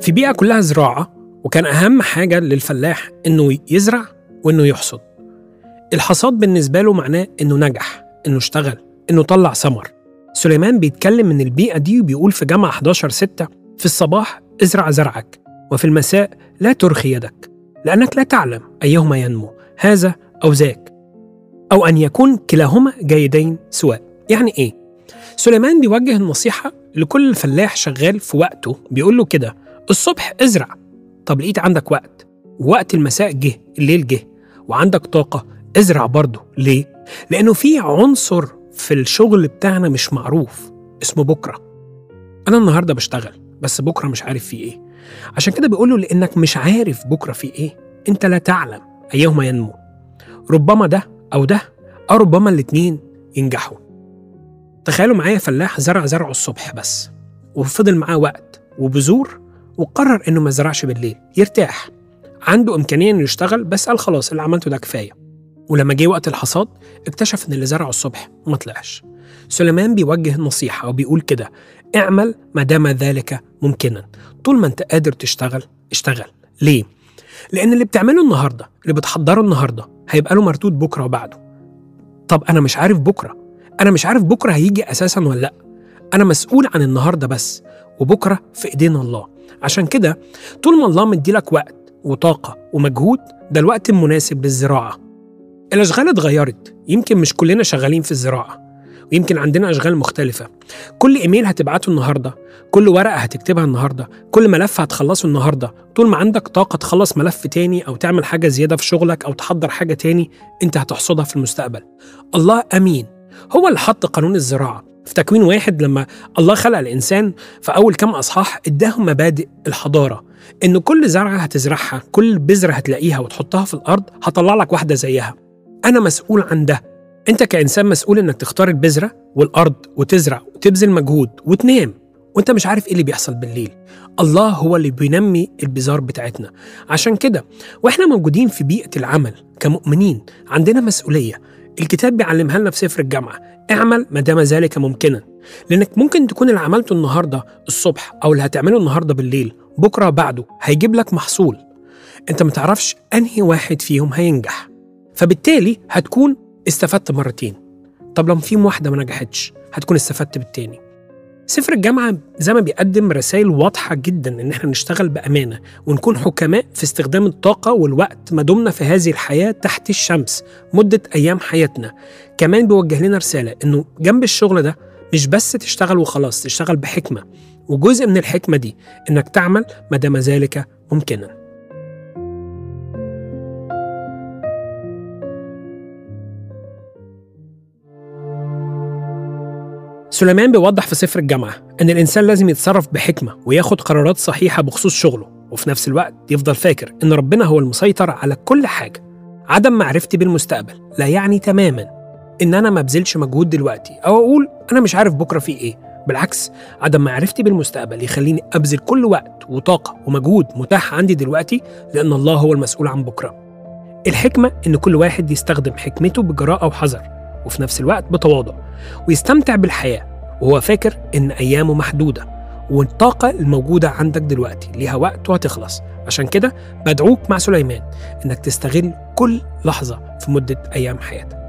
في بيئة كلها زراعة وكان أهم حاجة للفلاح إنه يزرع وإنه يحصد الحصاد بالنسبة له معناه إنه نجح إنه اشتغل إنه طلع ثمر سليمان بيتكلم من البيئة دي وبيقول في جامعة 11 6 في الصباح ازرع زرعك وفي المساء لا ترخي يدك لأنك لا تعلم أيهما ينمو هذا أو ذاك أو أن يكون كلاهما جيدين سواء يعني إيه؟ سليمان بيوجه النصيحة لكل فلاح شغال في وقته بيقول له كده الصبح ازرع طب لقيت عندك وقت ووقت المساء جه الليل جه وعندك طاقة ازرع برضه ليه؟ لأنه في عنصر في الشغل بتاعنا مش معروف اسمه بكرة أنا النهاردة بشتغل بس بكرة مش عارف فيه إيه عشان كده بيقوله لأنك مش عارف بكرة فيه إيه أنت لا تعلم أيهما ينمو ربما ده أو ده أو ربما الاتنين ينجحوا تخيلوا معايا فلاح زرع زرعه الصبح بس وفضل معاه وقت وبذور وقرر إنه ما زرعش بالليل يرتاح عنده إمكانية إنه يشتغل بس قال خلاص اللي عملته ده كفاية ولما جه وقت الحصاد اكتشف إن اللي زرعه الصبح ما طلعش سليمان بيوجه النصيحة وبيقول كده اعمل ما دام ذلك ممكنا طول ما انت قادر تشتغل اشتغل ليه؟ لأن اللي بتعمله النهاردة اللي بتحضره النهاردة هيبقى له مردود بكرة وبعده طب أنا مش عارف بكرة أنا مش عارف بكرة هيجي أساسا ولا لأ أنا مسؤول عن النهاردة بس وبكرة في إيدينا الله عشان كده طول ما الله مديلك وقت وطاقة ومجهود ده الوقت المناسب للزراعة الأشغال اتغيرت يمكن مش كلنا شغالين في الزراعة ويمكن عندنا أشغال مختلفة كل إيميل هتبعته النهاردة كل ورقة هتكتبها النهاردة كل ملف هتخلصه النهاردة طول ما عندك طاقة تخلص ملف تاني أو تعمل حاجة زيادة في شغلك أو تحضر حاجة تاني أنت هتحصدها في المستقبل الله أمين هو اللي حط قانون الزراعة في تكوين واحد لما الله خلق الإنسان في أول كام أصحاح إداهم مبادئ الحضارة إن كل زرعة هتزرعها كل بذرة هتلاقيها وتحطها في الأرض هطلع لك واحدة زيها أنا مسؤول عن ده انت كانسان مسؤول انك تختار البذره والارض وتزرع وتبذل مجهود وتنام وانت مش عارف ايه اللي بيحصل بالليل الله هو اللي بينمي البذار بتاعتنا عشان كده واحنا موجودين في بيئه العمل كمؤمنين عندنا مسؤوليه الكتاب بيعلمها لنا في سفر الجامعه اعمل ما دام ذلك ممكنا لانك ممكن تكون اللي عملته النهارده الصبح او اللي هتعمله النهارده بالليل بكره بعده هيجيب لك محصول انت ما تعرفش انهي واحد فيهم هينجح فبالتالي هتكون استفدت مرتين طب لو فيهم واحدة ما نجحتش هتكون استفدت بالتاني سفر الجامعة زي ما بيقدم رسائل واضحة جدا إن إحنا نشتغل بأمانة ونكون حكماء في استخدام الطاقة والوقت ما دمنا في هذه الحياة تحت الشمس مدة أيام حياتنا كمان بيوجه لنا رسالة إنه جنب الشغل ده مش بس تشتغل وخلاص تشتغل بحكمة وجزء من الحكمة دي إنك تعمل ما دام ذلك ممكنا سليمان بيوضح في سفر الجامعة إن الإنسان لازم يتصرف بحكمة وياخد قرارات صحيحة بخصوص شغله وفي نفس الوقت يفضل فاكر إن ربنا هو المسيطر على كل حاجة عدم معرفتي بالمستقبل لا يعني تماما إن أنا ما بذلش مجهود دلوقتي أو أقول أنا مش عارف بكرة في إيه بالعكس عدم معرفتي بالمستقبل يخليني أبذل كل وقت وطاقة ومجهود متاح عندي دلوقتي لأن الله هو المسؤول عن بكرة الحكمة إن كل واحد يستخدم حكمته بجراءة وحذر وفي نفس الوقت بتواضع ويستمتع بالحياة وهو فاكر إن أيامه محدودة والطاقة الموجودة عندك دلوقتي ليها وقت وهتخلص عشان كده بدعوك مع سليمان إنك تستغل كل لحظة في مدة أيام حياتك